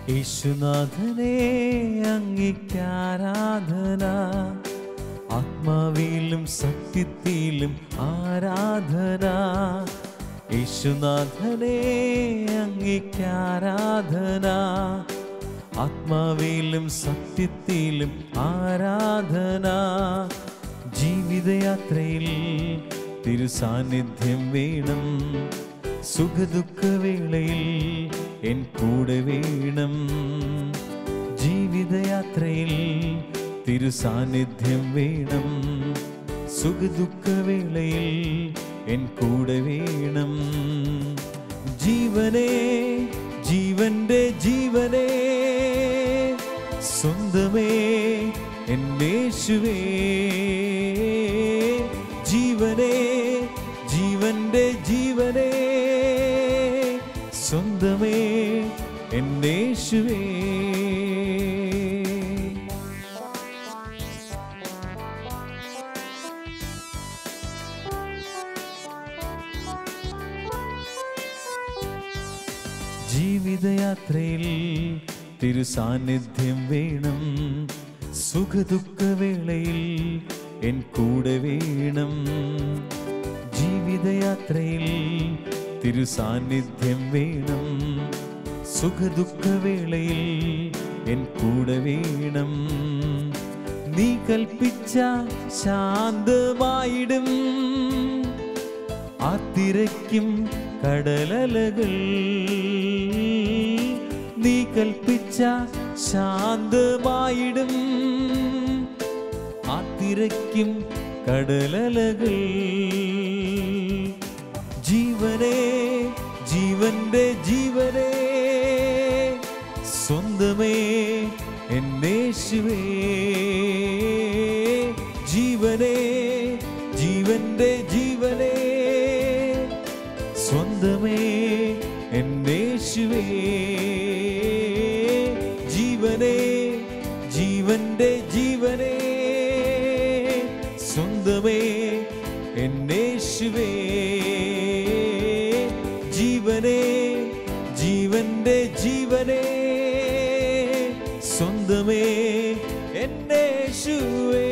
യേശുനാഥനെ അങ്ങിക്കാരാധന ആത്മാവിലും സത്യത്തിലും ആരാധന യേശുനാഥനെ അങ്ങിക്കാരാധന ആത്മാവിലും സത്യത്തിലും ആരാധന ജീവിതയാത്രയിൽ തിരുസാന്നിധ്യം വേണം സുഖദുഃഖവേളയിൽ എൻ കൂടെ വേണം ജീവിതയാത്രയിൽ തിരുസാന്നിധ്യം വേണം സുഖദുഃഖവേളയിൽ എൻ കൂടെ വേണം ജീവനെ ജീവന്റെ ജീവനെ സ്വന്തമേ എന്നേശുവേ ജീവനെ ജീവന്റെ ജീവനെ സ്വന്തമേ എന്നേശുവേ ജീവിതയാത്രയിൽ തിരുസാന്നിധ്യം വേണം സുഖദുഃഖവേളയിൽ എൻ കൂടെ വേണം ജീവിതയാത്രയിൽ തിരുസാന്നിധ്യം വേണം സുഖദുഃഖവേളയിൽ എൻ കൂടെ വേണം നീ കൽപ്പിച്ച ശാന്തമായിടും ആത്തിരയ്ക്കും കടലലകൾ നീ കൽപ്പിച്ച ശാന്തമായിടും ആത്തിരയ്ക്കും കടലലകൾ ജീവനെ ജീവന്റെ ജീവനെ സ്വന്തമേ എന്നേശുവേ ജീവനെ ജീവന്റെ ജീവനെ സ്വന്തമേ എന്നേശുവേ ജീവനെ ജീവന്റെ ജീവനെ സ്വന്തമേ എന്നേശുവേ ജീവനെ ജീവന്റെ ജീവനെ സ്വന്തമേ എന്നേശുവേ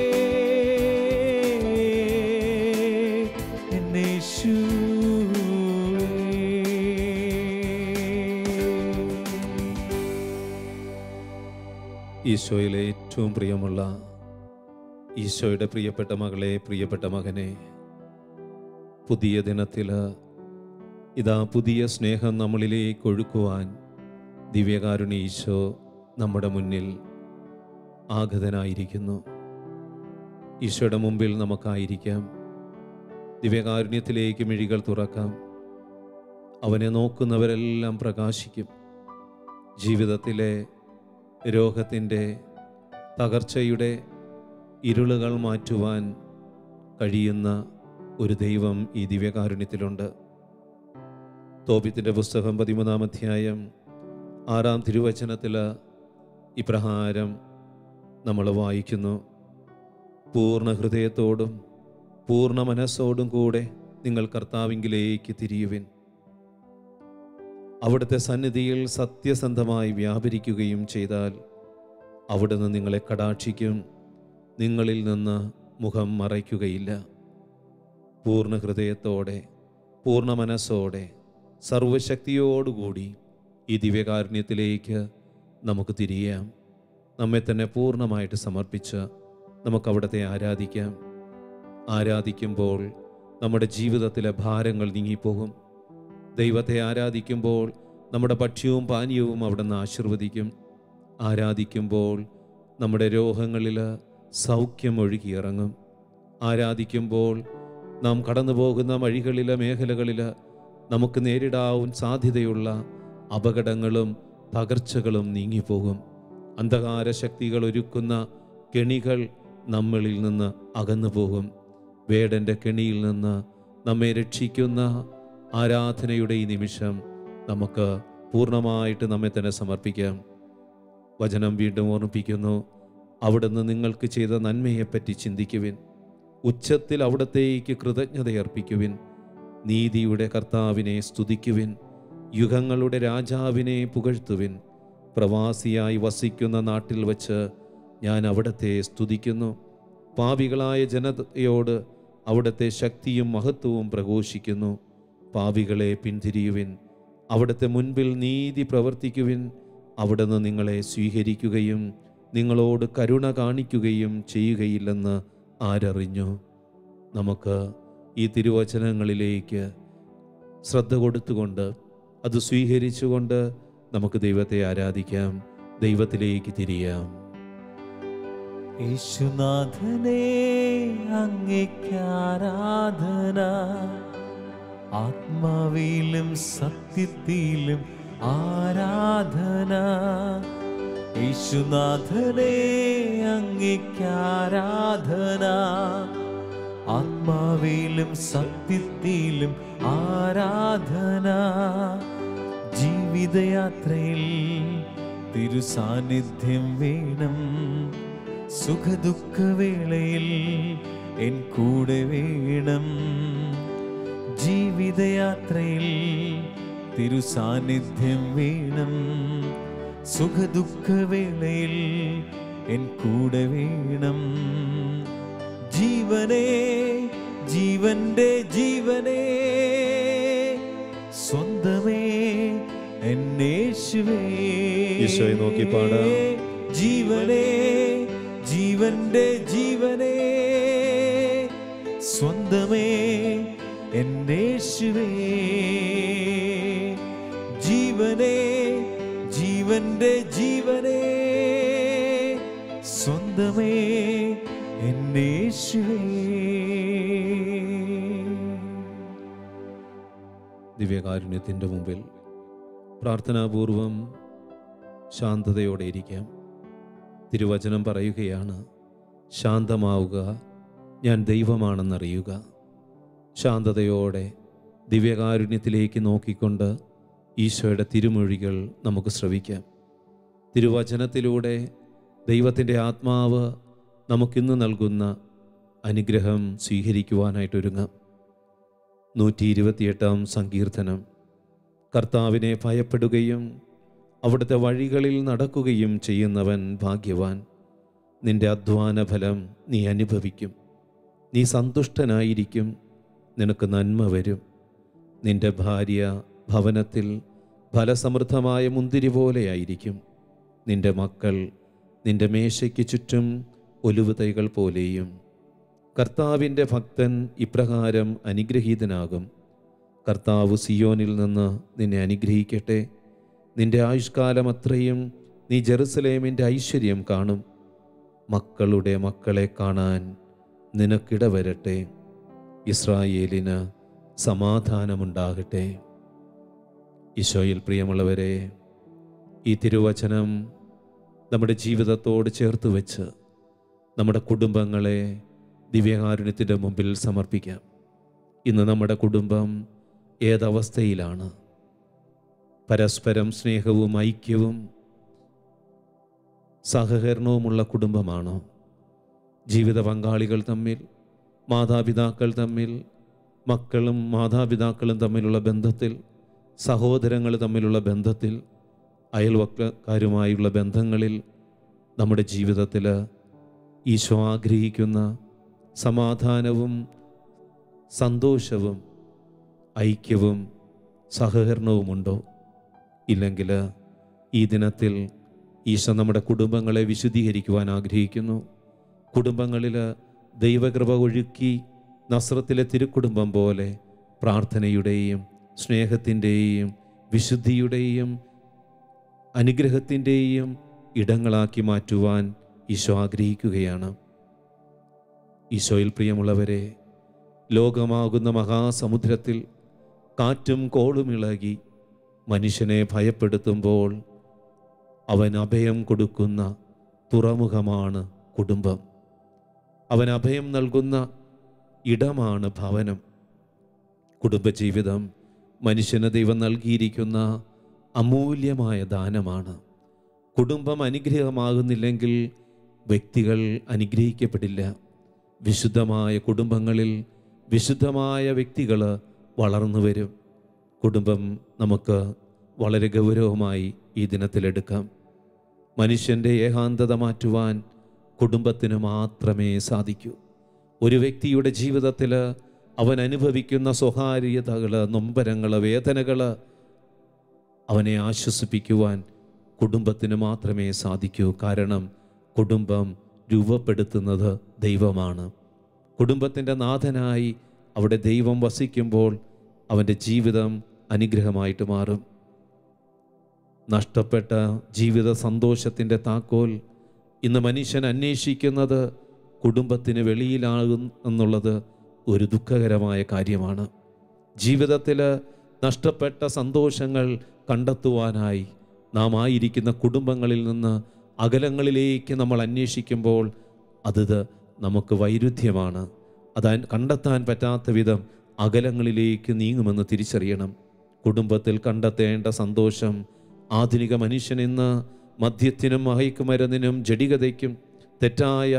എന്നേശുവേ ഈശോയിലെ ഏറ്റവും പ്രിയമുള്ള ഈശോയുടെ പ്രിയപ്പെട്ട മകളെ പ്രിയപ്പെട്ട മകനെ പുതിയ ദിനത്തിൽ ഇതാ പുതിയ സ്നേഹം നമ്മളിലേക്ക് ഒഴുക്കുവാൻ ദിവ്യകാരുണ്യ ഈശോ നമ്മുടെ മുന്നിൽ ആഗതനായിരിക്കുന്നു ഈശോയുടെ മുമ്പിൽ നമുക്കായിരിക്കാം ദിവ്യകാരുണ്യത്തിലേക്ക് മിഴികൾ തുറക്കാം അവനെ നോക്കുന്നവരെല്ലാം പ്രകാശിക്കും ജീവിതത്തിലെ രോഗത്തിൻ്റെ തകർച്ചയുടെ ഇരുളുകൾ മാറ്റുവാൻ കഴിയുന്ന ഒരു ദൈവം ഈ ദിവ്യകാരുണ്യത്തിലുണ്ട് തോപിത്തിൻ്റെ പുസ്തകം പതിമൂന്നാം അധ്യായം ആറാം തിരുവചനത്തിൽ ഇപ്രകാരം നമ്മൾ വായിക്കുന്നു പൂർണ്ണ ഹൃദയത്തോടും പൂർണ്ണ മനസ്സോടും കൂടെ നിങ്ങൾ കർത്താവിങ്കിലേക്ക് തിരിയുവിൻ അവിടുത്തെ സന്നിധിയിൽ സത്യസന്ധമായി വ്യാപരിക്കുകയും ചെയ്താൽ അവിടുന്ന് നിങ്ങളെ കടാക്ഷിക്കും നിങ്ങളിൽ നിന്ന് മുഖം മറയ്ക്കുകയില്ല പൂർണ്ണ ഹൃദയത്തോടെ പൂർണ്ണ മനസ്സോടെ സർവശക്തിയോടുകൂടി ഈ ദിവ്യകാരുണ്യത്തിലേക്ക് നമുക്ക് തിരിയാം നമ്മെ തന്നെ പൂർണ്ണമായിട്ട് സമർപ്പിച്ച് നമുക്ക് അവിടത്തെ ആരാധിക്കാം ആരാധിക്കുമ്പോൾ നമ്മുടെ ജീവിതത്തിലെ ഭാരങ്ങൾ നീങ്ങിപ്പോകും ദൈവത്തെ ആരാധിക്കുമ്പോൾ നമ്മുടെ ഭക്ഷ്യവും പാനീയവും അവിടുന്ന് ആശീർവദിക്കും ആരാധിക്കുമ്പോൾ നമ്മുടെ രോഗങ്ങളിൽ സൗഖ്യം ഒഴുകിയിറങ്ങും ആരാധിക്കുമ്പോൾ നാം കടന്നു പോകുന്ന വഴികളിലെ മേഖലകളിൽ നമുക്ക് നേരിടാവും സാധ്യതയുള്ള അപകടങ്ങളും തകർച്ചകളും നീങ്ങിപ്പോകും അന്ധകാര ശക്തികൾ ഒരുക്കുന്ന കെണികൾ നമ്മളിൽ നിന്ന് അകന്നു പോകും വേടൻ്റെ കെണിയിൽ നിന്ന് നമ്മെ രക്ഷിക്കുന്ന ആരാധനയുടെ ഈ നിമിഷം നമുക്ക് പൂർണ്ണമായിട്ട് നമ്മെ തന്നെ സമർപ്പിക്കാം വചനം വീണ്ടും ഓർമ്മിപ്പിക്കുന്നു അവിടുന്ന് നിങ്ങൾക്ക് ചെയ്ത നന്മയെപ്പറ്റി ചിന്തിക്കുവിൻ ഉച്ചത്തിൽ അവിടത്തേക്ക് കൃതജ്ഞതയർപ്പിക്കുവിൻ നീതിയുടെ കർത്താവിനെ സ്തുതിക്കുവിൻ യുഗങ്ങളുടെ രാജാവിനെ പുകഴ്ത്തുവിൻ പ്രവാസിയായി വസിക്കുന്ന നാട്ടിൽ വച്ച് ഞാൻ അവിടത്തെ സ്തുതിക്കുന്നു പാപികളായ ജനതയോട് അവിടുത്തെ ശക്തിയും മഹത്വവും പ്രഘോഷിക്കുന്നു പാപികളെ പിന്തിരിയുവിൻ അവിടുത്തെ മുൻപിൽ നീതി പ്രവർത്തിക്കുവിൻ അവിടുന്ന് നിങ്ങളെ സ്വീകരിക്കുകയും നിങ്ങളോട് കരുണ കാണിക്കുകയും ചെയ്യുകയില്ലെന്ന് ആരറിഞ്ഞു നമുക്ക് ഈ തിരുവചനങ്ങളിലേക്ക് ശ്രദ്ധ കൊടുത്തുകൊണ്ട് അത് സ്വീകരിച്ചുകൊണ്ട് നമുക്ക് ദൈവത്തെ ആരാധിക്കാം ദൈവത്തിലേക്ക് തിരിയാം യേശുനാഥനെ അങ്ങേക്കാരാധന ആത്മാവിലും സത്യത്തിലും ആരാധന യേശുനാഥനെ അങ്ങേക്കാരാധന ആത്മാവിലും സത്യത്തിലും ആരാധന ജീവിതയാത്രയിൽ തിരുസാന്നിധ്യം വേണം സുഖദുഃഖവേളയിൽ എൻ കൂടെ വേണം ജീവിതയാത്രയിൽ തിരുസാന്നിധ്യം വേണം സുഖദുഃഖവേളയിൽ എൻ കൂടെ വേണം ജീവനേ ജീവന്റെ ജീവനേ സ്വന്തമേ എന്നേശുവേ ഈശോയെ നോക്കി പാടാം. ജീവനേ ജീവന്റെ ജീവനേ സ്വന്തമേ എന്നേശുവേ ജീവനേ ജീവന്റെ ജീവനേ സ്വന്തമേ എന്നേശുവേ ദിവ്യകാരുണ്യത്തിൻ്റെ മുമ്പിൽ പ്രാർത്ഥനാപൂർവം ശാന്തതയോടെ ഇരിക്കാം തിരുവചനം പറയുകയാണ് ശാന്തമാവുക ഞാൻ ദൈവമാണെന്നറിയുക ശാന്തതയോടെ ദിവ്യകാരുണ്യത്തിലേക്ക് നോക്കിക്കൊണ്ട് ഈശോയുടെ തിരുമൊഴികൾ നമുക്ക് ശ്രവിക്കാം തിരുവചനത്തിലൂടെ ദൈവത്തിൻ്റെ ആത്മാവ് നമുക്കിന്ന് നൽകുന്ന അനുഗ്രഹം സ്വീകരിക്കുവാനായിട്ടൊരുങ്ങാം നൂറ്റി ഇരുപത്തിയെട്ടാം സങ്കീർത്തനം കർത്താവിനെ ഭയപ്പെടുകയും അവിടുത്തെ വഴികളിൽ നടക്കുകയും ചെയ്യുന്നവൻ ഭാഗ്യവാൻ നിന്റെ അധ്വാന ഫലം നീ അനുഭവിക്കും നീ സന്തുഷ്ടനായിരിക്കും നിനക്ക് നന്മ വരും നിന്റെ ഭാര്യ ഭവനത്തിൽ ഫലസമൃദ്ധമായ മുന്തിരി പോലെയായിരിക്കും നിന്റെ മക്കൾ നിന്റെ മേശയ്ക്ക് ചുറ്റും ഒലുവുതൈകൾ പോലെയും കർത്താവിൻ്റെ ഭക്തൻ ഇപ്രകാരം അനുഗ്രഹീതനാകും കർത്താവ് സിയോനിൽ നിന്ന് നിന്നെ അനുഗ്രഹിക്കട്ടെ നിന്റെ ആയുഷ്കാലം അത്രയും നീ ജെറുസലേമിൻ്റെ ഐശ്വര്യം കാണും മക്കളുടെ മക്കളെ കാണാൻ നിനക്കിടവരട്ടെ ഇസ്രായേലിന് സമാധാനമുണ്ടാകട്ടെ ഈശോയിൽ പ്രിയമുള്ളവരെ ഈ തിരുവചനം നമ്മുടെ ജീവിതത്തോട് ചേർത്ത് വെച്ച് നമ്മുടെ കുടുംബങ്ങളെ ദിവ്യകാരുണ്യത്തിൻ്റെ മുമ്പിൽ സമർപ്പിക്കാം ഇന്ന് നമ്മുടെ കുടുംബം ഏതവസ്ഥയിലാണ് പരസ്പരം സ്നേഹവും ഐക്യവും സഹകരണവുമുള്ള കുടുംബമാണോ ജീവിത പങ്കാളികൾ തമ്മിൽ മാതാപിതാക്കൾ തമ്മിൽ മക്കളും മാതാപിതാക്കളും തമ്മിലുള്ള ബന്ധത്തിൽ സഹോദരങ്ങൾ തമ്മിലുള്ള ബന്ധത്തിൽ അയൽവക്കക്കാരുമായുള്ള ബന്ധങ്ങളിൽ നമ്മുടെ ജീവിതത്തിൽ ഈശോ ആഗ്രഹിക്കുന്ന സമാധാനവും സന്തോഷവും ഐക്യവും സഹകരണവുമുണ്ടോ ഇല്ലെങ്കിൽ ഈ ദിനത്തിൽ ഈശോ നമ്മുടെ കുടുംബങ്ങളെ വിശുദ്ധീകരിക്കുവാൻ ആഗ്രഹിക്കുന്നു കുടുംബങ്ങളിൽ ദൈവകൃപ ഒഴുക്കി നസ്രത്തിലെ തിരുക്കുടുംബം പോലെ പ്രാർത്ഥനയുടെയും സ്നേഹത്തിൻ്റെയും വിശുദ്ധിയുടെയും അനുഗ്രഹത്തിൻ്റെയും ഇടങ്ങളാക്കി മാറ്റുവാൻ ഈശോ ആഗ്രഹിക്കുകയാണ് ഈശോയിൽ പ്രിയമുള്ളവരെ ലോകമാകുന്ന മഹാസമുദ്രത്തിൽ കാറ്റും കോളും ഇളകി മനുഷ്യനെ ഭയപ്പെടുത്തുമ്പോൾ അവൻ അഭയം കൊടുക്കുന്ന തുറമുഖമാണ് കുടുംബം അവൻ അഭയം നൽകുന്ന ഇടമാണ് ഭവനം കുടുംബജീവിതം മനുഷ്യന് ദൈവം നൽകിയിരിക്കുന്ന അമൂല്യമായ ദാനമാണ് കുടുംബം അനുഗ്രഹമാകുന്നില്ലെങ്കിൽ വ്യക്തികൾ അനുഗ്രഹിക്കപ്പെടില്ല വിശുദ്ധമായ കുടുംബങ്ങളിൽ വിശുദ്ധമായ വ്യക്തികൾ വളർന്നു വരും കുടുംബം നമുക്ക് വളരെ ഗൗരവമായി ഈ ദിനത്തിലെടുക്കാം മനുഷ്യൻ്റെ ഏകാന്തത മാറ്റുവാൻ കുടുംബത്തിന് മാത്രമേ സാധിക്കൂ ഒരു വ്യക്തിയുടെ ജീവിതത്തിൽ അവൻ അനുഭവിക്കുന്ന സ്വകാര്യതകൾ നൊമ്പരങ്ങൾ വേദനകൾ അവനെ ആശ്വസിപ്പിക്കുവാൻ കുടുംബത്തിന് മാത്രമേ സാധിക്കൂ കാരണം കുടുംബം രൂപപ്പെടുത്തുന്നത് ദൈവമാണ് കുടുംബത്തിൻ്റെ നാഥനായി അവിടെ ദൈവം വസിക്കുമ്പോൾ അവൻ്റെ ജീവിതം അനുഗ്രഹമായിട്ട് മാറും നഷ്ടപ്പെട്ട ജീവിത സന്തോഷത്തിൻ്റെ താക്കോൽ ഇന്ന് മനുഷ്യൻ അന്വേഷിക്കുന്നത് കുടുംബത്തിന് വെളിയിലാകും എന്നുള്ളത് ഒരു ദുഃഖകരമായ കാര്യമാണ് ജീവിതത്തിൽ നഷ്ടപ്പെട്ട സന്തോഷങ്ങൾ കണ്ടെത്തുവാനായി നാം ആയിരിക്കുന്ന കുടുംബങ്ങളിൽ നിന്ന് അകലങ്ങളിലേക്ക് നമ്മൾ അന്വേഷിക്കുമ്പോൾ അത് നമുക്ക് വൈരുദ്ധ്യമാണ് അത് കണ്ടെത്താൻ പറ്റാത്ത വിധം അകലങ്ങളിലേക്ക് നീങ്ങുമെന്ന് തിരിച്ചറിയണം കുടുംബത്തിൽ കണ്ടെത്തേണ്ട സന്തോഷം ആധുനിക മനുഷ്യൻ ഇന്ന് മദ്യത്തിനും മയക്കുമരുന്നിനും ജഡികതയ്ക്കും തെറ്റായ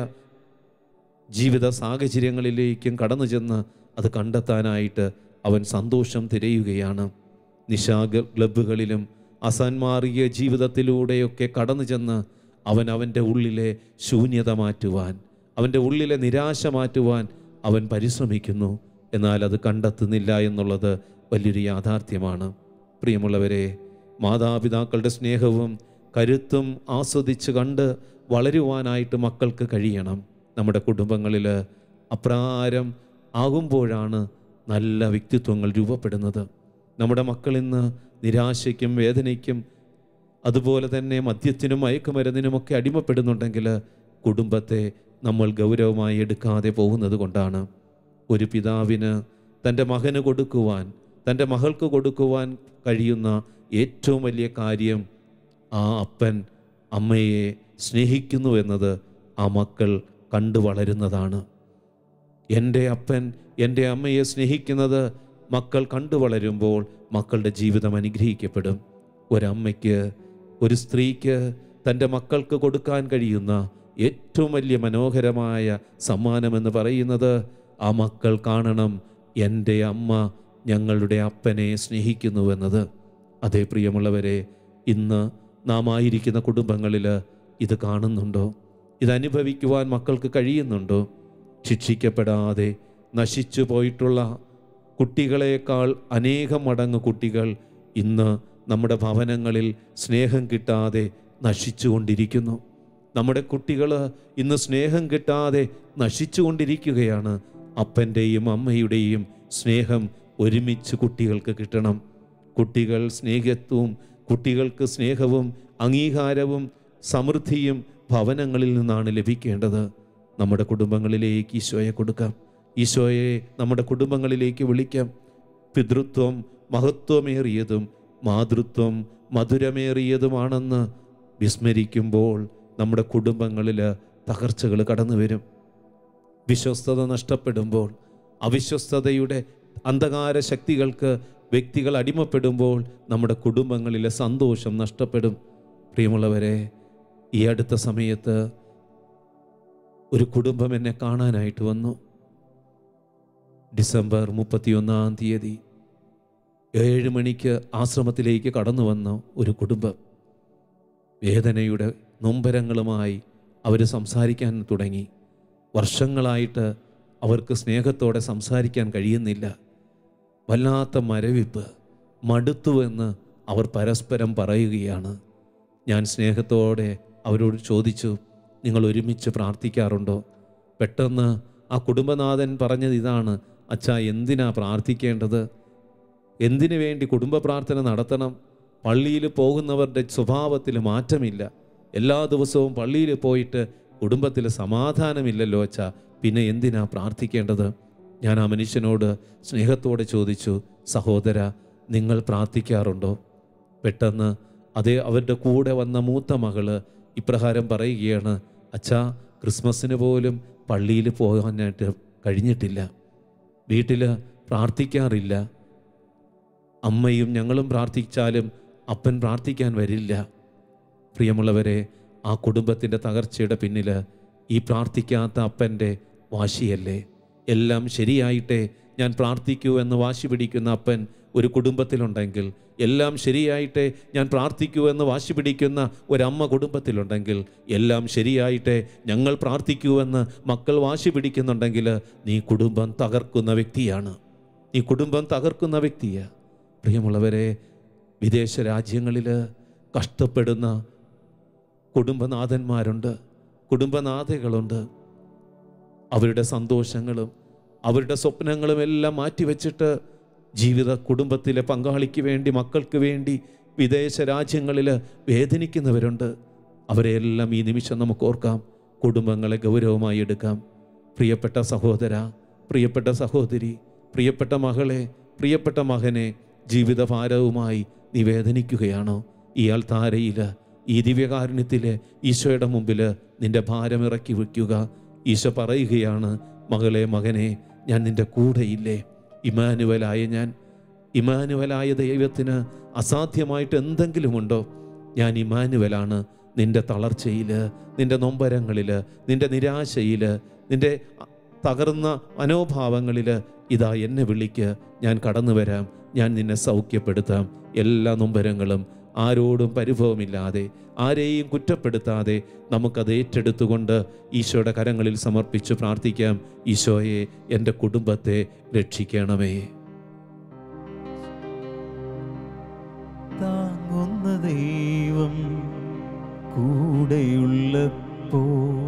ജീവിത സാഹചര്യങ്ങളിലേക്കും കടന്നു ചെന്ന് അത് കണ്ടെത്താനായിട്ട് അവൻ സന്തോഷം തിരയുകയാണ് നിശാ ഗ- ക്ലബ്ബുകളിലും അസാൻമാറിയ ജീവിതത്തിലൂടെയൊക്കെ കടന്നു ചെന്ന് അവൻ അവൻ്റെ ഉള്ളിലെ ശൂന്യത മാറ്റുവാൻ അവൻ്റെ ഉള്ളിലെ നിരാശ മാറ്റുവാൻ അവൻ പരിശ്രമിക്കുന്നു എന്നാൽ അത് കണ്ടെത്തുന്നില്ല എന്നുള്ളത് വലിയൊരു യാഥാർത്ഥ്യമാണ് പ്രിയമുള്ളവരെ മാതാപിതാക്കളുടെ സ്നേഹവും കരുത്തും ആസ്വദിച്ച് കണ്ട് വളരുവാനായിട്ട് മക്കൾക്ക് കഴിയണം നമ്മുടെ കുടുംബങ്ങളിൽ അപ്രകാരം ആകുമ്പോഴാണ് നല്ല വ്യക്തിത്വങ്ങൾ രൂപപ്പെടുന്നത് നമ്മുടെ മക്കൾ ഇന്ന് നിരാശയ്ക്കും വേദനയ്ക്കും അതുപോലെ തന്നെ മദ്യത്തിനും മയക്കുമരുന്നിനുമൊക്കെ അടിമപ്പെടുന്നുണ്ടെങ്കിൽ കുടുംബത്തെ നമ്മൾ ഗൗരവമായി എടുക്കാതെ പോകുന്നത് കൊണ്ടാണ് ഒരു പിതാവിന് തൻ്റെ മകന് കൊടുക്കുവാൻ തൻ്റെ മകൾക്ക് കൊടുക്കുവാൻ കഴിയുന്ന ഏറ്റവും വലിയ കാര്യം ആ അപ്പൻ അമ്മയെ സ്നേഹിക്കുന്നു എന്നത് ആ മക്കൾ കണ്ടു വളരുന്നതാണ് എൻ്റെ അപ്പൻ എൻ്റെ അമ്മയെ സ്നേഹിക്കുന്നത് മക്കൾ കണ്ടു വളരുമ്പോൾ മക്കളുടെ ജീവിതം അനുഗ്രഹിക്കപ്പെടും ഒരമ്മയ്ക്ക് ഒരു സ്ത്രീക്ക് തൻ്റെ മക്കൾക്ക് കൊടുക്കാൻ കഴിയുന്ന ഏറ്റവും വലിയ മനോഹരമായ സമ്മാനമെന്ന് പറയുന്നത് ആ മക്കൾ കാണണം എൻ്റെ അമ്മ ഞങ്ങളുടെ അപ്പനെ സ്നേഹിക്കുന്നുവെന്നത് അതേ പ്രിയമുള്ളവരെ ഇന്ന് നാം ആയിരിക്കുന്ന കുടുംബങ്ങളിൽ ഇത് കാണുന്നുണ്ടോ ഇത് അനുഭവിക്കുവാൻ മക്കൾക്ക് കഴിയുന്നുണ്ടോ ശിക്ഷിക്കപ്പെടാതെ നശിച്ചു പോയിട്ടുള്ള കുട്ടികളെക്കാൾ അനേകം മടങ്ങ് കുട്ടികൾ ഇന്ന് നമ്മുടെ ഭവനങ്ങളിൽ സ്നേഹം കിട്ടാതെ നശിച്ചുകൊണ്ടിരിക്കുന്നു നമ്മുടെ കുട്ടികൾ ഇന്ന് സ്നേഹം കിട്ടാതെ നശിച്ചുകൊണ്ടിരിക്കുകയാണ് അപ്പൻ്റെയും അമ്മയുടെയും സ്നേഹം ഒരുമിച്ച് കുട്ടികൾക്ക് കിട്ടണം കുട്ടികൾ സ്നേഹത്വവും കുട്ടികൾക്ക് സ്നേഹവും അംഗീകാരവും സമൃദ്ധിയും ഭവനങ്ങളിൽ നിന്നാണ് ലഭിക്കേണ്ടത് നമ്മുടെ കുടുംബങ്ങളിലേക്ക് ഈശോയെ കൊടുക്കാം ഈശോയെ നമ്മുടെ കുടുംബങ്ങളിലേക്ക് വിളിക്കാം പിതൃത്വം മഹത്വമേറിയതും മാതൃത്വം മധുരമേറിയതുമാണെന്ന് വിസ്മരിക്കുമ്പോൾ നമ്മുടെ കുടുംബങ്ങളിൽ തകർച്ചകൾ കടന്നു വരും വിശ്വസ്തത നഷ്ടപ്പെടുമ്പോൾ അവിശ്വസ്തതയുടെ അന്ധകാര ശക്തികൾക്ക് വ്യക്തികൾ അടിമപ്പെടുമ്പോൾ നമ്മുടെ കുടുംബങ്ങളിലെ സന്തോഷം നഷ്ടപ്പെടും പ്രിയമുള്ളവരെ ഈ അടുത്ത സമയത്ത് ഒരു കുടുംബം എന്നെ കാണാനായിട്ട് വന്നു ഡിസംബർ മുപ്പത്തിയൊന്നാം തീയതി ഏഴ് മണിക്ക് ആശ്രമത്തിലേക്ക് കടന്നു വന്ന ഒരു കുടുംബം വേദനയുടെ നൊമ്പരങ്ങളുമായി അവർ സംസാരിക്കാൻ തുടങ്ങി വർഷങ്ങളായിട്ട് അവർക്ക് സ്നേഹത്തോടെ സംസാരിക്കാൻ കഴിയുന്നില്ല വല്ലാത്ത മരവിപ്പ് മടുത്തുവെന്ന് അവർ പരസ്പരം പറയുകയാണ് ഞാൻ സ്നേഹത്തോടെ അവരോട് ചോദിച്ചു നിങ്ങൾ ഒരുമിച്ച് പ്രാർത്ഥിക്കാറുണ്ടോ പെട്ടെന്ന് ആ കുടുംബനാഥൻ പറഞ്ഞത് ഇതാണ് അച്ഛാ എന്തിനാ പ്രാർത്ഥിക്കേണ്ടത് എന്തിനു വേണ്ടി കുടുംബ പ്രാർത്ഥന നടത്തണം പള്ളിയിൽ പോകുന്നവരുടെ സ്വഭാവത്തിൽ മാറ്റമില്ല എല്ലാ ദിവസവും പള്ളിയിൽ പോയിട്ട് കുടുംബത്തിൽ സമാധാനമില്ലല്ലോ അച്ഛാ പിന്നെ എന്തിനാ പ്രാർത്ഥിക്കേണ്ടത് ഞാൻ ആ മനുഷ്യനോട് സ്നേഹത്തോടെ ചോദിച്ചു സഹോദര നിങ്ങൾ പ്രാർത്ഥിക്കാറുണ്ടോ പെട്ടെന്ന് അതേ അവരുടെ കൂടെ വന്ന മൂത്ത മകള് ഇപ്രകാരം പറയുകയാണ് അച്ഛാ ക്രിസ്മസിന് പോലും പള്ളിയിൽ പോകാനായിട്ട് കഴിഞ്ഞിട്ടില്ല വീട്ടിൽ പ്രാർത്ഥിക്കാറില്ല അമ്മയും ഞങ്ങളും പ്രാർത്ഥിച്ചാലും അപ്പൻ പ്രാർത്ഥിക്കാൻ വരില്ല പ്രിയമുള്ളവരെ ആ കുടുംബത്തിൻ്റെ തകർച്ചയുടെ പിന്നിൽ ഈ പ്രാർത്ഥിക്കാത്ത അപ്പൻ്റെ വാശിയല്ലേ എല്ലാം ശരിയായിട്ടേ ഞാൻ പ്രാർത്ഥിക്കൂ എന്ന് വാശി പിടിക്കുന്ന അപ്പൻ ഒരു കുടുംബത്തിലുണ്ടെങ്കിൽ എല്ലാം ശരിയായിട്ടേ ഞാൻ പ്രാർത്ഥിക്കൂ എന്ന് വാശി പിടിക്കുന്ന ഒരമ്മ കുടുംബത്തിലുണ്ടെങ്കിൽ എല്ലാം ശരിയായിട്ടേ ഞങ്ങൾ പ്രാർത്ഥിക്കൂ എന്ന് മക്കൾ വാശി പിടിക്കുന്നുണ്ടെങ്കിൽ നീ കുടുംബം തകർക്കുന്ന വ്യക്തിയാണ് നീ കുടുംബം തകർക്കുന്ന വ്യക്തിയാണ് പ്രിയമുള്ളവരെ വിദേശ രാജ്യങ്ങളിൽ കഷ്ടപ്പെടുന്ന കുടുംബനാഥന്മാരുണ്ട് കുടുംബനാഥകളുണ്ട് അവരുടെ സന്തോഷങ്ങളും അവരുടെ സ്വപ്നങ്ങളും എല്ലാം മാറ്റിവെച്ചിട്ട് ജീവിത കുടുംബത്തിലെ പങ്കാളിക്ക് വേണ്ടി മക്കൾക്ക് വേണ്ടി വിദേശ രാജ്യങ്ങളിൽ വേദനിക്കുന്നവരുണ്ട് അവരെയെല്ലാം ഈ നിമിഷം നമുക്ക് ഓർക്കാം കുടുംബങ്ങളെ ഗൗരവമായി എടുക്കാം പ്രിയപ്പെട്ട സഹോദര പ്രിയപ്പെട്ട സഹോദരി പ്രിയപ്പെട്ട മകളെ പ്രിയപ്പെട്ട മകനെ ജീവിതഭാരവുമായി നീ വേദനിക്കുകയാണോ ഈ ആൾത്താരയിൽ ഈ ദിവ്യകാരുണ്യത്തിൽ ഈശോയുടെ മുമ്പിൽ നിന്റെ ഭാരം ഇറക്കി വയ്ക്കുക ഈശോ പറയുകയാണ് മകളെ മകനെ ഞാൻ നിന്റെ കൂടെയില്ലേ ഇമാനുവലായ ഞാൻ ഇമാനുവലായ ദൈവത്തിന് അസാധ്യമായിട്ട് എന്തെങ്കിലുമുണ്ടോ ഞാൻ ഇമാനുവലാണ് നിന്റെ തളർച്ചയിൽ നിന്റെ നൊമ്പരങ്ങളിൽ നിന്റെ നിരാശയിൽ നിന്റെ തകർന്ന മനോഭാവങ്ങളിൽ ഇതാ എന്നെ വിളിക്ക് ഞാൻ കടന്നു വരാം ഞാൻ നിന്നെ സൗഖ്യപ്പെടുത്താം എല്ലാ നൊമ്പരങ്ങളും ആരോടും പരിഭവമില്ലാതെ ആരെയും കുറ്റപ്പെടുത്താതെ നമുക്കത് ഏറ്റെടുത്തുകൊണ്ട് ഈശോയുടെ കരങ്ങളിൽ സമർപ്പിച്ച് പ്രാർത്ഥിക്കാം ഈശോയെ എൻ്റെ കുടുംബത്തെ രക്ഷിക്കണമേ താങ്ങുന്ന ദൈവം കൂടെയുള്ളപ്പോ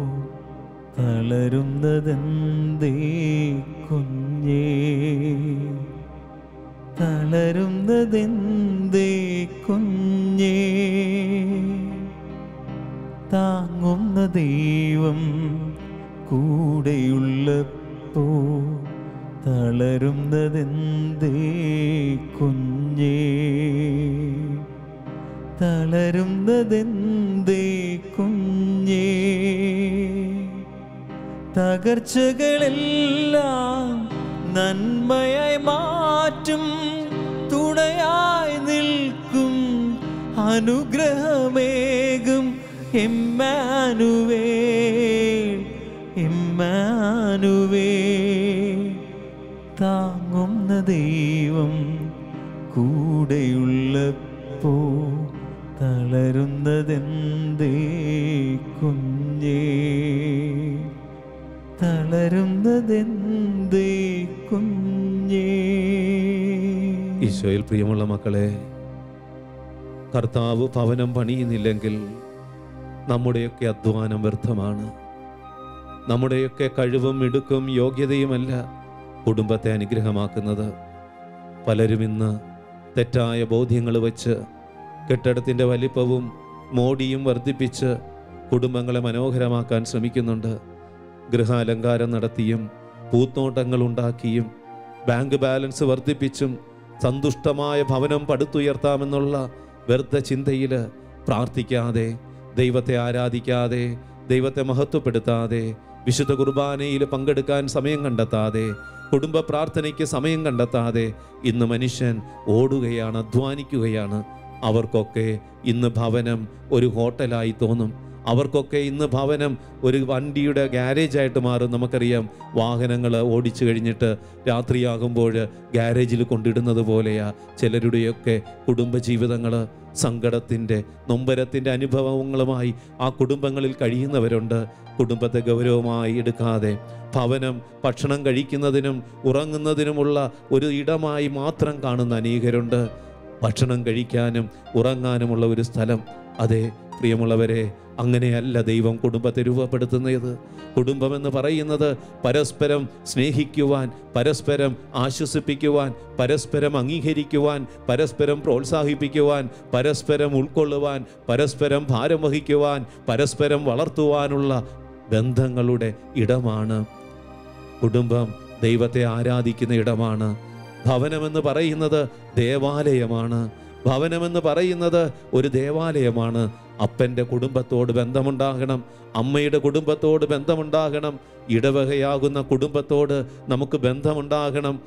തളരുന്നതെന്തേ കുഞ്ഞേ തളരുന്നതെന്തേ കുഞ്ഞേ താങ്ങുന്ന ദൈവം കൂടെയുള്ളപ്പോ തളരുന്നതെന്തേ കുഞ്ഞേ തളരുന്നതെന്തേ കുഞ്ഞേ തകർച്ചകളെല്ലാം നന്മയായി മാറ്റും തുണയായി നിൽക്കും അനുഗ്രഹമേകും എമ്മാനുവേ എമ്മാനുവേ താങ്ങുന്ന ദൈവം കൂടെയുള്ളപ്പോ തളരുന്നതെന്തേ കുഞ്ഞേ തളരുന്നതെന്തേ കുഞ്ഞേ ഈശോയിൽ പ്രിയമുള്ള മക്കളെ കർത്താവ് ഭവനം പണിയുന്നില്ലെങ്കിൽ നമ്മുടെയൊക്കെ അധ്വാനം വ്യർത്ഥമാണ് നമ്മുടെയൊക്കെ കഴിവും മിടുക്കും യോഗ്യതയുമല്ല കുടുംബത്തെ അനുഗ്രഹമാക്കുന്നത് പലരും ഇന്ന് തെറ്റായ ബോധ്യങ്ങൾ വച്ച് കെട്ടിടത്തിൻ്റെ വലിപ്പവും മോടിയും വർദ്ധിപ്പിച്ച് കുടുംബങ്ങളെ മനോഹരമാക്കാൻ ശ്രമിക്കുന്നുണ്ട് ഗൃഹാലങ്കാരം നടത്തിയും പൂത്തോട്ടങ്ങൾ ഉണ്ടാക്കിയും ബാങ്ക് ബാലൻസ് വർദ്ധിപ്പിച്ചും സന്തുഷ്ടമായ ഭവനം പടുത്തുയർത്താമെന്നുള്ള വ്യർത്ഥ ചിന്തയിൽ പ്രാർത്ഥിക്കാതെ ദൈവത്തെ ആരാധിക്കാതെ ദൈവത്തെ മഹത്വപ്പെടുത്താതെ വിശുദ്ധ കുർബാനയിൽ പങ്കെടുക്കാൻ സമയം കണ്ടെത്താതെ കുടുംബ പ്രാർത്ഥനയ്ക്ക് സമയം കണ്ടെത്താതെ ഇന്ന് മനുഷ്യൻ ഓടുകയാണ് അധ്വാനിക്കുകയാണ് അവർക്കൊക്കെ ഇന്ന് ഭവനം ഒരു ഹോട്ടലായി തോന്നും അവർക്കൊക്കെ ഇന്ന് ഭവനം ഒരു വണ്ടിയുടെ ഗ്യാരേജായിട്ട് മാറും നമുക്കറിയാം വാഹനങ്ങൾ ഓടിച്ചു കഴിഞ്ഞിട്ട് രാത്രിയാകുമ്പോൾ ഗ്യാരേജിൽ കൊണ്ടിടുന്നത് പോലെയാ ചിലരുടെയൊക്കെ കുടുംബജീവിതങ്ങൾ സങ്കടത്തിൻ്റെ നൊമ്പരത്തിൻ്റെ അനുഭവങ്ങളുമായി ആ കുടുംബങ്ങളിൽ കഴിയുന്നവരുണ്ട് കുടുംബത്തെ ഗൗരവമായി എടുക്കാതെ ഭവനം ഭക്ഷണം കഴിക്കുന്നതിനും ഉറങ്ങുന്നതിനുമുള്ള ഒരു ഇടമായി മാത്രം കാണുന്ന അനേകരുണ്ട് ഭക്ഷണം കഴിക്കാനും ഉറങ്ങാനുമുള്ള ഒരു സ്ഥലം അതെ പ്രിയമുള്ളവരെ അങ്ങനെയല്ല ദൈവം കുടുംബത്തെ രൂപപ്പെടുത്തുന്നത് കുടുംബമെന്ന് പറയുന്നത് പരസ്പരം സ്നേഹിക്കുവാൻ പരസ്പരം ആശ്വസിപ്പിക്കുവാൻ പരസ്പരം അംഗീകരിക്കുവാൻ പരസ്പരം പ്രോത്സാഹിപ്പിക്കുവാൻ പരസ്പരം ഉൾക്കൊള്ളുവാൻ പരസ്പരം ഭാരം വഹിക്കുവാൻ പരസ്പരം വളർത്തുവാനുള്ള ബന്ധങ്ങളുടെ ഇടമാണ് കുടുംബം ദൈവത്തെ ആരാധിക്കുന്ന ഇടമാണ് ഭവനമെന്ന് പറയുന്നത് ദേവാലയമാണ് ഭവനമെന്ന് പറയുന്നത് ഒരു ദേവാലയമാണ് അപ്പൻ്റെ കുടുംബത്തോട് ബന്ധമുണ്ടാകണം അമ്മയുടെ കുടുംബത്തോട് ബന്ധമുണ്ടാകണം ഇടവകയാകുന്ന കുടുംബത്തോട് നമുക്ക് ബന്ധമുണ്ടാകണം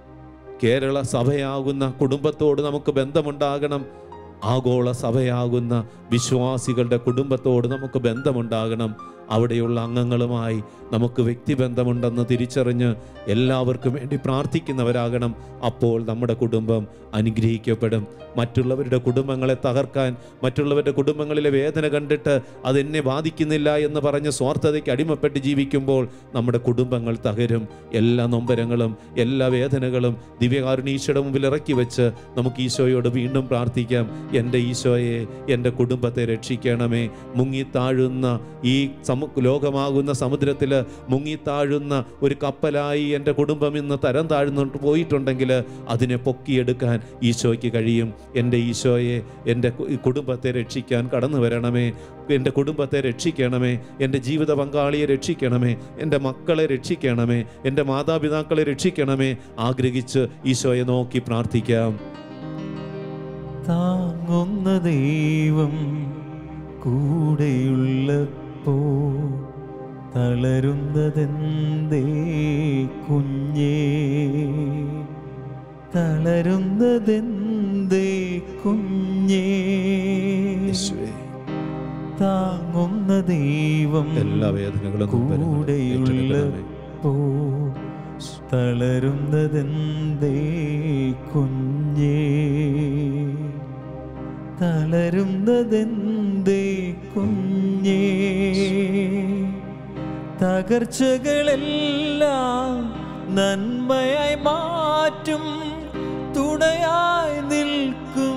കേരള സഭയാകുന്ന കുടുംബത്തോട് നമുക്ക് ബന്ധമുണ്ടാകണം ആഗോള സഭയാകുന്ന വിശ്വാസികളുടെ കുടുംബത്തോട് നമുക്ക് ബന്ധമുണ്ടാകണം അവിടെയുള്ള അംഗങ്ങളുമായി നമുക്ക് വ്യക്തിബന്ധമുണ്ടെന്ന് തിരിച്ചറിഞ്ഞ് എല്ലാവർക്കും വേണ്ടി പ്രാർത്ഥിക്കുന്നവരാകണം അപ്പോൾ നമ്മുടെ കുടുംബം അനുഗ്രഹിക്കപ്പെടും മറ്റുള്ളവരുടെ കുടുംബങ്ങളെ തകർക്കാൻ മറ്റുള്ളവരുടെ കുടുംബങ്ങളിലെ വേദന കണ്ടിട്ട് അതെന്നെ ബാധിക്കുന്നില്ല എന്ന് പറഞ്ഞ് സ്വാർത്ഥതയ്ക്ക് അടിമപ്പെട്ട് ജീവിക്കുമ്പോൾ നമ്മുടെ കുടുംബങ്ങൾ തകരും എല്ലാ നൊമ്പരങ്ങളും എല്ലാ വേദനകളും ദിവ്യകാരുണീശയുടെ മുമ്പിൽ ഇറക്കി വെച്ച് നമുക്ക് ഈശോയോട് വീണ്ടും പ്രാർത്ഥിക്കാം എൻ്റെ ഈശോയെ എൻ്റെ കുടുംബത്തെ രക്ഷിക്കണമേ മുങ്ങിത്താഴുന്ന ഈ സമു ലോകമാകുന്ന സമുദ്രത്തിൽ മുങ്ങിത്താഴുന്ന ഒരു കപ്പലായി എൻ്റെ കുടുംബം ഇന്ന് തരം താഴ്ന്നു പോയിട്ടുണ്ടെങ്കിൽ അതിനെ പൊക്കിയെടുക്കാൻ ഈശോയ്ക്ക് കഴിയും എൻ്റെ ഈശോയെ എൻ്റെ കു- ഈ കുടുംബത്തെ രക്ഷിക്കാൻ കടന്നു വരണമേ എൻ്റെ കുടുംബത്തെ രക്ഷിക്കണമേ എൻ്റെ ജീവിത പങ്കാളിയെ രക്ഷിക്കണമേ എൻ്റെ മക്കളെ രക്ഷിക്കണമേ എൻ്റെ മാതാപിതാക്കളെ രക്ഷിക്കണമേ ആഗ്രഹിച്ച് ഈശോയെ നോക്കി പ്രാർത്ഥിക്കാം താങ്ങുന്ന ദൈവം കൂടെയുള്ളപ്പോ തളരുന്നതെന്തേ കുഞ്ഞേ തളരുന്നതെന്തേ കുഞ്ഞേ താങ്ങുന്ന ദൈവം എല്ലാ വേദനകളും നൊമ്പരങ്ങളും ഏറ്റെടുക്കണമേ. കൂടെയുള്ളപ്പോ തളരുന്നതെന്തേ കുഞ്ഞേ തളരുന്നതെന്തേ കുഞ്ഞേ തകർച്ചകളെല്ലാം നന്മയായി മാറ്റും തുണയായി നിൽക്കും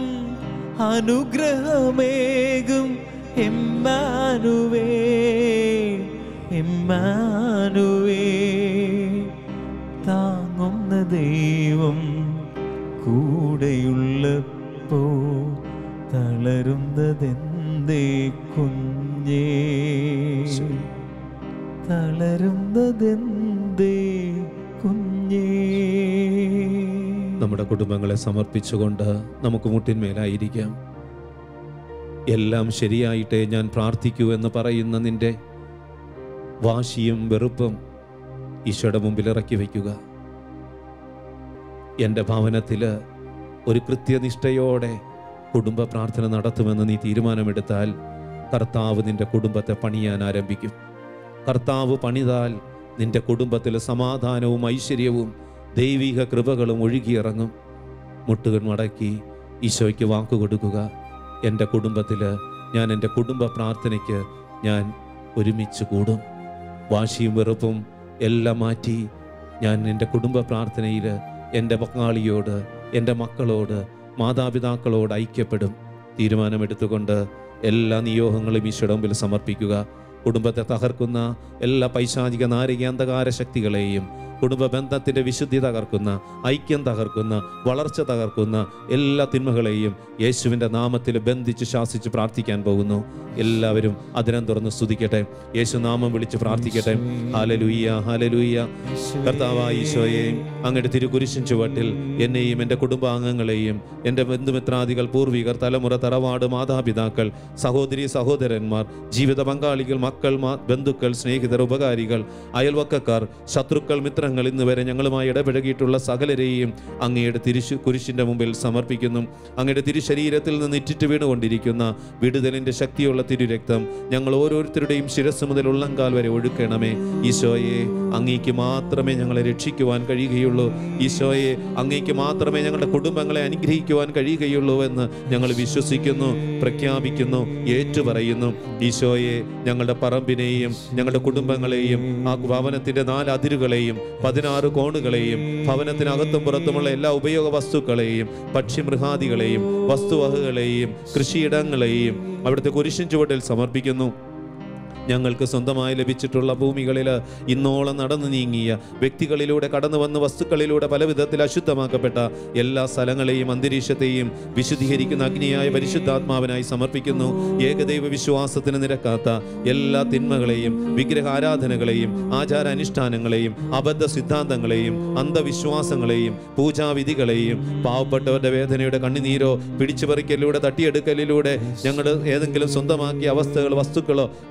അനുഗ്രഹമേകും എമ്മാനുവേ എമ്മാനുവേ താങ്ങുന്ന ദൈവം കൂടെയുള്ളപ്പോ തളരുന്നതെന്തേ കുഞ്ഞേ തളരുന്നതെന്തേ കുഞ്ഞേ നമ്മുടെ കുടുംബങ്ങളെ സമർപ്പിച്ചുകൊണ്ട് നമുക്ക് മുട്ടിന്മേലായിരിക്കാം എല്ലാം ശരിയായിട്ടേ ഞാൻ പ്രാർത്ഥിക്കൂ എന്ന് പറയുന്ന നിന്റെ വാശിയും വെറുപ്പും ഈശോയുടെ മുമ്പിൽ ഇറക്കി വയ്ക്കുക എൻ്റെ ഭവനത്തിൽ ഒരു കൃത്യനിഷ്ഠയോടെ കുടുംബ പ്രാർത്ഥന നടത്തുമെന്ന് നീ തീരുമാനമെടുത്താൽ കർത്താവ് നിന്റെ കുടുംബത്തെ പണിയാൻ ആരംഭിക്കും കർത്താവ് പണിതാൽ നിന്റെ കുടുംബത്തിൽ സമാധാനവും ഐശ്വര്യവും ദൈവിക കൃപകളും ഒഴുകിയിറങ്ങും മുട്ടുകൾ മടക്കി ഈശോയ്ക്ക് വാക്കു കൊടുക്കുക എൻ്റെ കുടുംബത്തിൽ ഞാൻ എൻ്റെ കുടുംബ പ്രാർത്ഥനയ്ക്ക് ഞാൻ ഒരുമിച്ച് കൂടും വാശിയും വെറുപ്പും എല്ലാം മാറ്റി ഞാൻ എൻ്റെ കുടുംബ പ്രാർത്ഥനയിൽ എൻ്റെ പങ്കാളിയോട് എൻ്റെ മക്കളോട് മാതാപിതാക്കളോട് ഐക്യപ്പെടും തീരുമാനമെടുത്തുകൊണ്ട് എല്ലാ നിയോഗങ്ങളും ഈശോയുടെ മുമ്പിൽ സമർപ്പിക്കുക കുടുംബത്തെ തകർക്കുന്ന എല്ലാ പൈശാചിക നാരികാന്ധകാര ശക്തികളെയും കുടുംബ ബന്ധത്തിൻ്റെ വിശുദ്ധി തകർക്കുന്ന ഐക്യം തകർക്കുന്ന വളർച്ച തകർക്കുന്ന എല്ലാ തിന്മകളെയും യേശുവിൻ്റെ നാമത്തിൽ ബന്ധിച്ച് ശാസിച്ച് പ്രാർത്ഥിക്കാൻ പോകുന്നു എല്ലാവരും അതിനം തുറന്ന് സ്തുതിക്കട്ടെ യേശു നാമം വിളിച്ച് പ്രാർത്ഥിക്കട്ടെ ഹാലലൂയ്യ ഹാലലൂയ്യ കർത്താവായ ഈശോയെ അങ്ങയുടെ തിരുകുരിശിൻ ചുവട്ടിൽ എന്നെയും എൻ്റെ കുടുംബാംഗങ്ങളെയും എൻ്റെ ബന്ധുമിത്രാദികൾ പൂർവികർ തലമുറ തറവാട് മാതാപിതാക്കൾ സഹോദരി സഹോദരന്മാർ ജീവിത പങ്കാളികൾ മക്കൾ മാ- ബന്ധുക്കൾ സ്നേഹിതർ ഉപകാരികൾ അയൽവക്കക്കാർ ശത്രുക്കൾ മിത്രങ്ങൾ ഇന്ന് വരെ ഞങ്ങളുമായി ഇടപഴകിയിട്ടുള്ള സകലരെയും അങ്ങയുടെ തിരിശു കുരിശിൻ്റെ മുമ്പിൽ സമർപ്പിക്കുന്നു അങ്ങയുടെ തിരുശരീരത്തിൽ നിന്ന് ഇറ്റിറ്റ് വീണുകൊണ്ടിരിക്കുന്ന വിടുതലിൻ്റെ ശക്തിയുള്ള തിരുരക്തം ഞങ്ങൾ ഓരോരുത്തരുടെയും ശിരസ് മുതൽ ഉള്ളങ്കാൽ വരെ ഒഴുക്കണമേ ഈശോയെ അങ്ങേക്ക് മാത്രമേ ഞങ്ങളെ രക്ഷിക്കുവാൻ കഴിയുകയുള്ളൂ ഈശോയെ അങ്ങേക്ക് മാത്രമേ ഞങ്ങളുടെ കുടുംബങ്ങളെ അനുഗ്രഹിക്കുവാൻ കഴിയുകയുള്ളൂ എന്ന് ഞങ്ങൾ വിശ്വസിക്കുന്നു പ്രഖ്യാപിക്കുന്നു ഏറ്റുപറയുന്നു ഈശോയെ ഞങ്ങളുടെ പറമ്പിനെയും ഞങ്ങളുടെ കുടുംബങ്ങളെയും ആ ഭവനത്തിന്റെ നാല് അതിരുകളെയും പതിനാറ് കോണുകളെയും ഭവനത്തിനകത്തും പുറത്തുമുള്ള എല്ലാ ഉപയോഗ വസ്തുക്കളെയും പക്ഷിമൃഗാദികളെയും വസ്തുവകകളെയും കൃഷിയിടങ്ങളെയും അവിടുത്തെ കുരിശിൻ ചുവട്ടിൽ സമർപ്പിക്കുന്നു ഞങ്ങൾക്ക് സ്വന്തമായി ലഭിച്ചിട്ടുള്ള ഭൂമികളിൽ ഇന്നോളം നടന്നു നീങ്ങിയ വ്യക്തികളിലൂടെ കടന്നു വന്ന വസ്തുക്കളിലൂടെ പല വിധത്തിൽ അശുദ്ധമാക്കപ്പെട്ട എല്ലാ സ്ഥലങ്ങളെയും അന്തരീക്ഷത്തെയും വിശുദ്ധീകരിക്കുന്ന അഗ്നിയായ പരിശുദ്ധാത്മാവിനായി സമർപ്പിക്കുന്നു ഏകദൈവ വിശ്വാസത്തിന് നിരക്കാത്ത എല്ലാ തിന്മകളെയും വിഗ്രഹാരാധനകളെയും ആചാരാനുഷ്ഠാനങ്ങളെയും അബദ്ധ സിദ്ധാന്തങ്ങളെയും അന്ധവിശ്വാസങ്ങളെയും പൂജാവിധികളെയും പാവപ്പെട്ടവരുടെ വേദനയുടെ കണ്ണുനീരോ പിടിച്ചുപറിക്കലിലൂടെ തട്ടിയെടുക്കലിലൂടെ ഞങ്ങൾ ഏതെങ്കിലും സ്വന്തമാക്കിയ അവസ്ഥകൾ വസ്തുക്കളോ ഉണ്ടെങ്കിൽ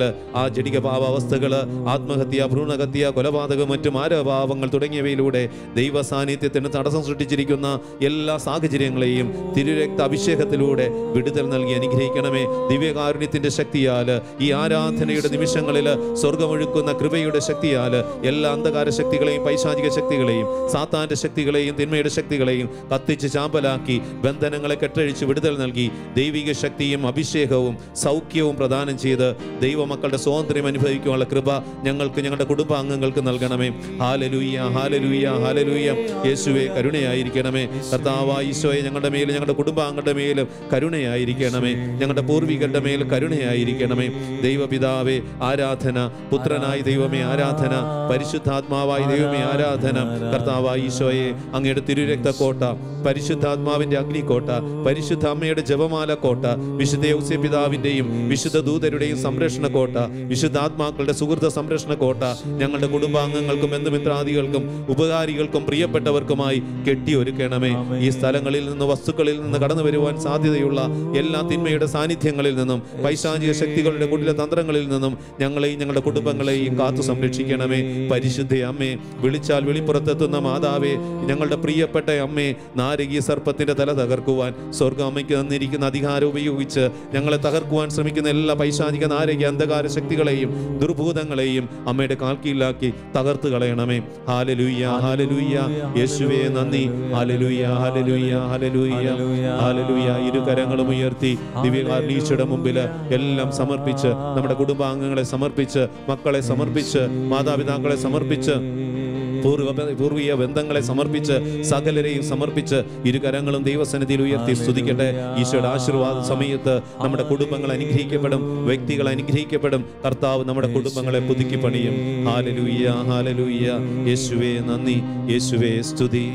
ആ ജടിക പാവാവസ്ഥകൾ ആത്മഹത്യ ഭ്രൂണഹത്യ കൊലപാതകം മറ്റു മാരഭാവങ്ങൾ തുടങ്ങിയവയിലൂടെ ദൈവ സാന്നിധ്യത്തിന് തടസ്സം സൃഷ്ടിച്ചിരിക്കുന്ന എല്ലാ സാഹചര്യങ്ങളെയും തിരുരക്ത അഭിഷേകത്തിലൂടെ വിടുതൽ നൽകി അനുഗ്രഹിക്കണമേ ദിവ്യകാരുണ്യത്തിന്റെ ശക്തിയാൽ ഈ ആരാധനയുടെ നിമിഷങ്ങളിൽ സ്വർഗമൊഴുക്കുന്ന കൃപയുടെ ശക്തിയാൽ എല്ലാ അന്ധകാര ശക്തികളെയും പൈശാചിക ശക്തികളെയും സാത്താന്റെ ശക്തികളെയും തിന്മയുടെ ശക്തികളെയും കത്തിച്ച് ചാമ്പലാക്കി ബന്ധനങ്ങളെ കെട്ടഴിച്ച് വിടുതൽ നൽകി ദൈവിക ശക്തിയും അഭിഷേകവും സൗഖ്യവും പ്രദാനം ചെയ്ത് ദൈവമക്കളുടെ സ്വാതന്ത്ര്യം അനുഭവിക്കാനുള്ള കൃപ ഞങ്ങൾക്ക് ഞങ്ങളുടെ കുടുംബാംഗങ്ങൾക്ക് നൽകണമേ ഹാലലൂയ ഹാലലൂയ ഹാലലൂയ യേശുവെ കരുണയായിരിക്കണമേ കർത്താവായ ഈശോയെ ഞങ്ങളുടെ മേൽ ഞങ്ങളുടെ കുടുംബാംഗങ്ങളുടെ മേലും കരുണയായിരിക്കണമേ ഞങ്ങളുടെ പൂർവികരുടെ മേൽ കരുണയായിരിക്കണമേ ദൈവപിതാവേ ആരാധന പുത്രനായ ദൈവമേ ആരാധന പരിശുദ്ധാത്മാവായ ദൈവമേ ആരാധന കർത്താവായ ഈശോയെ അങ്ങയുടെ തിരുരക്തക്കോട്ട പരിശുദ്ധാത്മാവിന്റെ അഗ്നിക്കോട്ട പരിശുദ്ധ അമ്മയുടെ ജപമാല കോട്ട വിശുദ്ധ യൗസ്യ പിതാവിന്റെയും വിശുദ്ധ ദൂതരുടെയും സംരക്ഷണ കോട്ട വിശുദ്ധാത്മാക്കളുടെ സുഹൃത സംരക്ഷണ കോട്ട ഞങ്ങളുടെ കുടുംബാംഗങ്ങൾക്കും ബന്ധുമിത്രാദികൾക്കും ഉപകാരികൾക്കും പ്രിയപ്പെട്ടവർക്കുമായി കെട്ടിയൊരുക്കണമേ ഈ സ്ഥലങ്ങളിൽ നിന്ന് വസ്തുക്കളിൽ നിന്ന് കടന്നു വരുവാൻ സാധ്യതയുള്ള എല്ലാ തിന്മയുടെ സാന്നിധ്യങ്ങളിൽ നിന്നും പൈശാചിക ശക്തികളുടെ കുടില തന്ത്രങ്ങളിൽ നിന്നും ഞങ്ങളെയും ഞങ്ങളുടെ കുടുംബങ്ങളെയും കാത്തു സംരക്ഷിക്കണമേ പരിശുദ്ധ അമ്മേ വിളിച്ചാൽ വെളിപ്പുറത്തെത്തുന്ന മാതാവേ ഞങ്ങളുടെ പ്രിയപ്പെട്ട അമ്മേ നാരകീയ സർപ്പത്തിന്റെ തല തകർക്കുവാൻ സ്വർഗ്ഗം അമ്മയ്ക്ക് തന്നിരിക്കുന്ന അധികാരം ഉപയോഗിച്ച് ഞങ്ങളെ തകർക്കുവാൻ ശ്രമിക്കുന്ന എല്ലാ പൈശാചിക നാരകീയ അന്ധകാര ശക്തികളെയും ദുർഭൂതങ്ങളെയും അമ്മയുടെ കാൽക്കീഴിലാക്കി തകർത്ത് കളയണമേ ഹാലലൂയ്യ ഹാലലൂയ്യ യേശുവേ നന്ദി ഹാലലൂയ്യ ഹാലലൂയ്യ ഹാലലൂയ്യ ഹാലലൂയ്യ ഇരു കരങ്ങളും ഉയർത്തി ദിവ്യകാരണീശയുടെ മുമ്പിൽ എല്ലാം സമർപ്പിച്ച് നമ്മുടെ കുടുംബാംഗങ്ങളെ സമർപ്പിച്ച് മക്കളെ സമർപ്പിച്ച് മാതാപിതാക്കളെ സമർപ്പിച്ച് പൂർവ പൂർവീയ ബന്ധങ്ങളെ സമർപ്പിച്ച് സകലരെയും സമർപ്പിച്ച് ഇരു കരങ്ങളും ദൈവസന്നിധിയിൽ ഉയർത്തി സ്തുതിക്കട്ടെ ഈശോയുടെ ആശീർവാദ സമയത്ത് നമ്മുടെ കുടുംബങ്ങൾ അനുഗ്രഹിക്കപ്പെടും വ്യക്തികൾ അനുഗ്രഹിക്കപ്പെടും കർത്താവ് നമ്മുടെ കുടുംബങ്ങളെ പുതുക്കി പണിയും ഹാലലൂയ്യ ഹാലലൂയ്യ യേശുവേ നന്ദി യേശുവേ സ്തുതി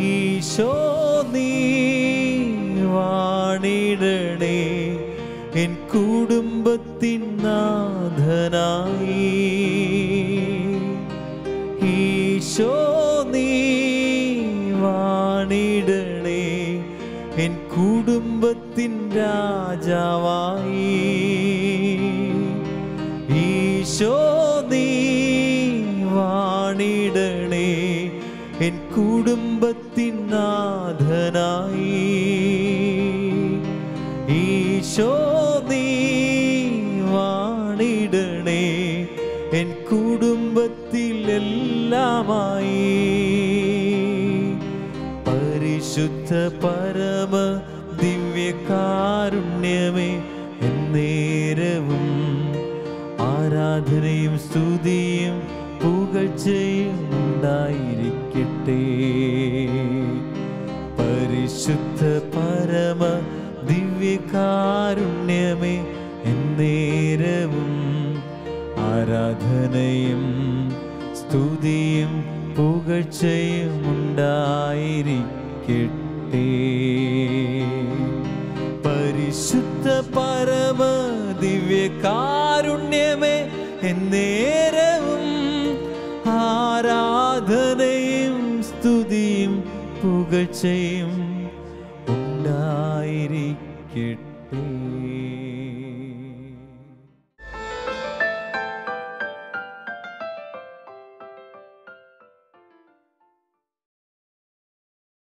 ഈശോ നീ വാണിടണേ എൻ കുടുംബത്തിൻ നാഥനായി ഈശോ നീ വാണിടണേ എൻ കുടുംബത്തിൻ രാജാവായി ഈശോ നീ വാണിടണേ എൻ കുടുംബത്തിൻ നാഥനായി ഈശോ നീ വാണിടണേ എൻ കുടുംബത്തിലെല്ലാമായി പരിശുദ്ധ പരമ ദിവ്യകാരുണ്യമേ എന്നേരവും ആരാധനയും സ്തുതിയും പുകഴ്ചയും ഉണ്ടായിരിക്കട്ടെ പരിശുദ്ധ പരമ ദിവ്യകാരുണ്യമേ എന്നേരവും ആരാധനയും സ്തുതിയും പുകഴ്ചയും ഉണ്ടായിരിക്കട്ടെ പരിശുദ്ധ പരമ ദിവ്യകാരുണ്യമേ എന്നേരവും ആരാധനയും സ്തുതിയും പുകഴ്ചയും ഉണ്ടായിരിക്കട്ടെ